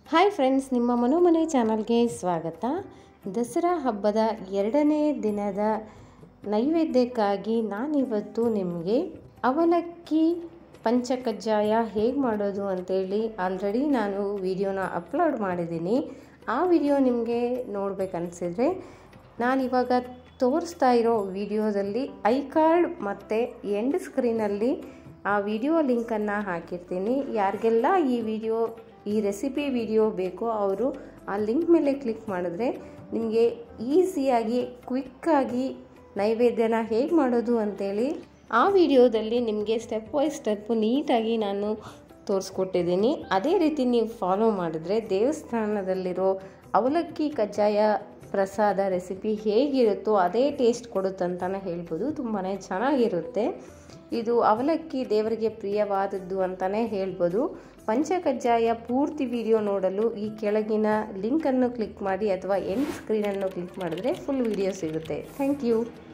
hi friends ನಿಮ್ಮ ಮನೋಮನೆ ಚಾನಲ್ಗೆ ಸ್ವಾಗತ ದಸರಾ ಹಬ್ಬದ ಎರಡನೇ ದಿನದ ನೈವೇದ್ಯಕ್ಕಾಗಿ ನಾನಿವತ್ತು ನಿಮಗೆ ಅವಲಕ್ಕಿ ಪಂಚಕಜ್ಜಾಯ ಹೇಗೆ ಮಾಡೋದು ಅಂತೇಳಿ ಆಲ್ರೆಡಿ ನಾನು ವಿಡಿಯೋನ ಅಪ್ಲೋಡ್ ಮಾಡಿದ್ದೀನಿ ಆ ವಿಡಿಯೋ ನಿಮಗೆ ನೋಡ್ಬೇಕನ್ಸಿದ್ರೆ ನಾನಿವಾಗ ತೋರಿಸ್ತಾ ಇರೋ ವಿಡಿಯೋದಲ್ಲಿ ಐ ಕಾರ್ಡ್ ಮತ್ತು ಎಂಡ್ ಸ್ಕ್ರೀನಲ್ಲಿ ಆ ವಿಡಿಯೋ ಲಿಂಕನ್ನು ಹಾಕಿರ್ತೀನಿ ಯಾರಿಗೆಲ್ಲ ಈ ವಿಡಿಯೋ ಈ ರೆಸಿಪಿ ವಿಡಿಯೋ ಬೇಕೋ ಅವರು ಆ ಲಿಂಕ್ ಮೇಲೆ ಕ್ಲಿಕ್ ಮಾಡಿದ್ರೆ ನಿಮಗೆ ಈಸಿಯಾಗಿ ಕ್ವಿಕ್ಕಾಗಿ ನೈವೇದ್ಯನ ಹೇಗೆ ಮಾಡೋದು ಅಂತೇಳಿ ಆ ವಿಡಿಯೋದಲ್ಲಿ ನಿಮಗೆ ಸ್ಟೆಪ್ ಬೈ ಸ್ಟೆಪ್ಪು ನೀಟಾಗಿ ನಾನು ತೋರಿಸ್ಕೊಟ್ಟಿದ್ದೀನಿ ಅದೇ ರೀತಿ ನೀವು ಫಾಲೋ ಮಾಡಿದ್ರೆ ದೇವಸ್ಥಾನದಲ್ಲಿರೋ ಅವಲಕ್ಕಿ ಕಜ್ಜಾಯ ಪ್ರಸಾದ ರೆಸಿಪಿ ಹೇಗಿರುತ್ತೋ ಅದೇ ಟೇಸ್ಟ್ ಕೊಡುತ್ತಂತಲೇ ಹೇಳ್ಬೋದು ತುಂಬಾ ಚೆನ್ನಾಗಿರುತ್ತೆ ಇದು ಅವಲಕ್ಕಿ ದೇವರಿಗೆ ಪ್ರಿಯವಾದದ್ದು ಅಂತಲೇ ಹೇಳ್ಬೋದು ಪಂಚಕಜ್ಜಾಯ ಪೂರ್ತಿ ವಿಡಿಯೋ ನೋಡಲು ಈ ಕೆಳಗಿನ ಲಿಂಕನ್ನು ಕ್ಲಿಕ್ ಮಾಡಿ ಅಥವಾ ಎಂಡ್ ಸ್ಕ್ರೀನನ್ನು ಕ್ಲಿಕ್ ಮಾಡಿದ್ರೆ ಫುಲ್ ವಿಡಿಯೋ ಸಿಗುತ್ತೆ ಥ್ಯಾಂಕ್ ಯು